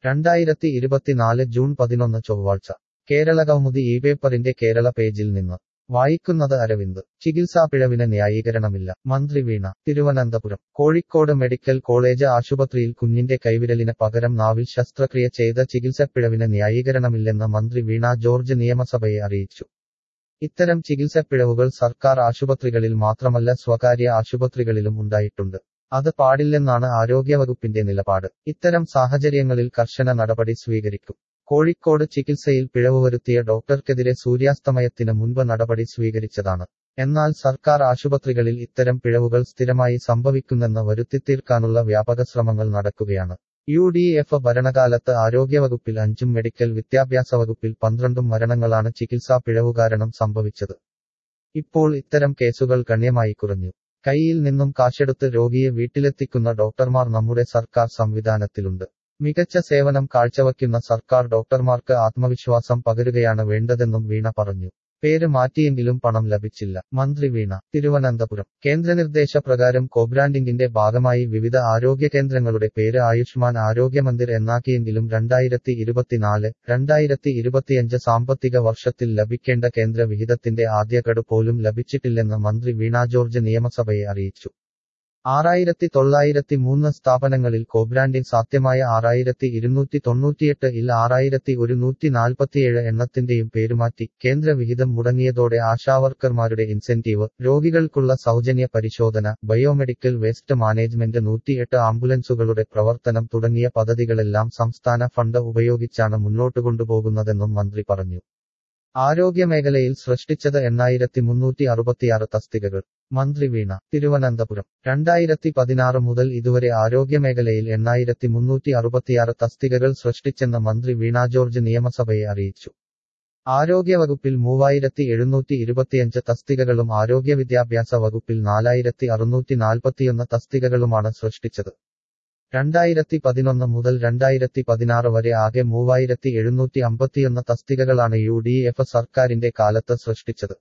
രണ്ടായിരത്തി ഇരുപത്തിനാല് ജൂൺ പതിനൊന്ന് ചൊവ്വാഴ്ച കേരള കൗമുദി ഈ പേപ്പറിന്റെ കേരള പേജിൽ നിന്ന് വായിക്കുന്നത് അരവിന്ദ് ചികിത്സാപിഴവിന് ന്യായീകരണമില്ല മന്ത്രി വീണ തിരുവനന്തപുരം കോഴിക്കോട് മെഡിക്കൽ കോളേജ് ആശുപത്രിയിൽ കുഞ്ഞിന്റെ കൈവിരലിന് പകരം നാവിൽ ശസ്ത്രക്രിയ ചെയ്ത ചികിത്സപ്പിഴവിന് ന്യായീകരണമില്ലെന്ന് മന്ത്രി വീണ ജോർജ് നിയമസഭയെ അറിയിച്ചു ഇത്തരം ചികിത്സപ്പിഴവുകൾ സർക്കാർ ആശുപത്രികളിൽ മാത്രമല്ല സ്വകാര്യ ആശുപത്രികളിലും ഉണ്ടായിട്ടുണ്ട് അത് പാടില്ലെന്നാണ് ആരോഗ്യവകുപ്പിന്റെ നിലപാട് ഇത്തരം സാഹചര്യങ്ങളിൽ കർശന നടപടി സ്വീകരിക്കും കോഴിക്കോട് ചികിത്സയിൽ പിഴവ് വരുത്തിയ ഡോക്ടർക്കെതിരെ സൂര്യാസ്തമയത്തിന് മുൻപ് നടപടി സ്വീകരിച്ചതാണ് എന്നാൽ സർക്കാർ ആശുപത്രികളിൽ ഇത്തരം പിഴവുകൾ സ്ഥിരമായി സംഭവിക്കുന്നെന്ന് വരുത്തിത്തീർക്കാനുള്ള വ്യാപക ശ്രമങ്ങൾ നടക്കുകയാണ് യു ഡി എഫ് ഭരണകാലത്ത് ആരോഗ്യവകുപ്പിൽ അഞ്ചും മെഡിക്കൽ വിദ്യാഭ്യാസ വകുപ്പിൽ പന്ത്രണ്ടും മരണങ്ങളാണ് ചികിത്സാ പിഴവു കാരണം സംഭവിച്ചത് ഇപ്പോൾ ഇത്തരം കേസുകൾ ഗണ്യമായി കുറഞ്ഞു കൈയിൽ നിന്നും കാശെടുത്ത് രോഗിയെ വീട്ടിലെത്തിക്കുന്ന ഡോക്ടർമാർ നമ്മുടെ സർക്കാർ സംവിധാനത്തിലുണ്ട് മികച്ച സേവനം കാഴ്ചവയ്ക്കുന്ന സർക്കാർ ഡോക്ടർമാർക്ക് ആത്മവിശ്വാസം പകരുകയാണ് വേണ്ടതെന്നും വീണ പറഞ്ഞു പേര് മാറ്റിയെങ്കിലും പണം ലഭിച്ചില്ല മന്ത്രി വീണ തിരുവനന്തപുരം കേന്ദ്രനിർദ്ദേശപ്രകാരം കോബ്രാൻഡിംഗിന്റെ ഭാഗമായി വിവിധ ആരോഗ്യ കേന്ദ്രങ്ങളുടെ പേര് ആയുഷ്മാൻ ആരോഗ്യമന്ദിർ എന്നാക്കിയെങ്കിലും രണ്ടായിരത്തി ഇരുപത്തിനാല് രണ്ടായിരത്തി ഇരുപത്തിയഞ്ച് സാമ്പത്തിക വർഷത്തിൽ ലഭിക്കേണ്ട കേന്ദ്ര വിഹിതത്തിന്റെ ആദ്യഗഡു പോലും ലഭിച്ചിട്ടില്ലെന്ന് മന്ത്രി വീണ ജോർജ് നിയമസഭയെ അറിയിച്ചു ആറായിരത്തി തൊള്ളായിരത്തി മൂന്ന് സ്ഥാപനങ്ങളിൽ കോബ്രാൻഡിംഗ് സാധ്യമായ ആറായിരത്തി ഇരുന്നൂറ്റി തൊണ്ണൂറ്റിയെട്ട് ഇൽ ആറായിരത്തി ഒരുന്നൂറ്റി നാൽപ്പത്തിയേഴ് എണ്ണത്തിന്റെയും പേരുമാറ്റി കേന്ദ്ര വിഹിതം മുടങ്ങിയതോടെ ആശാവർക്കർമാരുടെ ഇൻസെന്റീവ് രോഗികൾക്കുള്ള സൗജന്യ പരിശോധന ബയോമെഡിക്കൽ വേസ്റ്റ് മാനേജ്മെന്റ് നൂറ്റിയെട്ട് ആംബുലൻസുകളുടെ പ്രവർത്തനം തുടങ്ങിയ പദ്ധതികളെല്ലാം സംസ്ഥാന ഫണ്ട് ഉപയോഗിച്ചാണ് മുന്നോട്ട് കൊണ്ടുപോകുന്നതെന്നും മന്ത്രി പറഞ്ഞു ആരോഗ്യമേഖലയിൽ സൃഷ്ടിച്ചത് എണ്ണായിരത്തി മുന്നൂറ്റി അറുപത്തിയാറ് തസ്തികകൾ മന്ത്രി വീണ തിരുവനന്തപുരം രണ്ടായിരത്തി പതിനാറ് മുതൽ ഇതുവരെ ആരോഗ്യമേഖലയിൽ എണ്ണായിരത്തി മുന്നൂറ്റി അറുപത്തിയാറ് തസ്തികകൾ സൃഷ്ടിച്ചെന്ന് മന്ത്രി വീണ ജോർജ് നിയമസഭയെ അറിയിച്ചു ആരോഗ്യവകുപ്പിൽ മൂവായിരത്തി എഴുന്നൂറ്റി ഇരുപത്തിയഞ്ച് തസ്തികകളും ആരോഗ്യ വിദ്യാഭ്യാസ വകുപ്പിൽ നാലായിരത്തി അറുന്നൂറ്റി നാൽപ്പത്തിയൊന്ന് തസ്തികകളുമാണ് സൃഷ്ടിച്ചത് രണ്ടായിരത്തി പതിനൊന്ന് മുതൽ രണ്ടായിരത്തി പതിനാറ് വരെ ആകെ മൂവായിരത്തി എഴുന്നൂറ്റി അമ്പത്തിയൊന്ന് തസ്തികകളാണ് യു ഡി എഫ് സർക്കാരിന്റെ കാലത്ത് സൃഷ്ടിച്ചത്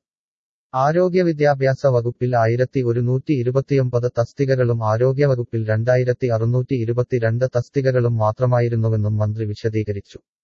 ആരോഗ്യ വിദ്യാഭ്യാസ വകുപ്പിൽ ആയിരത്തി ഒരുന്നൂറ്റി ഇരുപത്തിയൊമ്പത് തസ്തികകളും ആരോഗ്യവകുപ്പിൽ രണ്ടായിരത്തി അറുന്നൂറ്റി ഇരുപത്തിരണ്ട് തസ്തികകളും മാത്രമായിരുന്നുവെന്നും മന്ത്രി വിശദീകരിച്ചു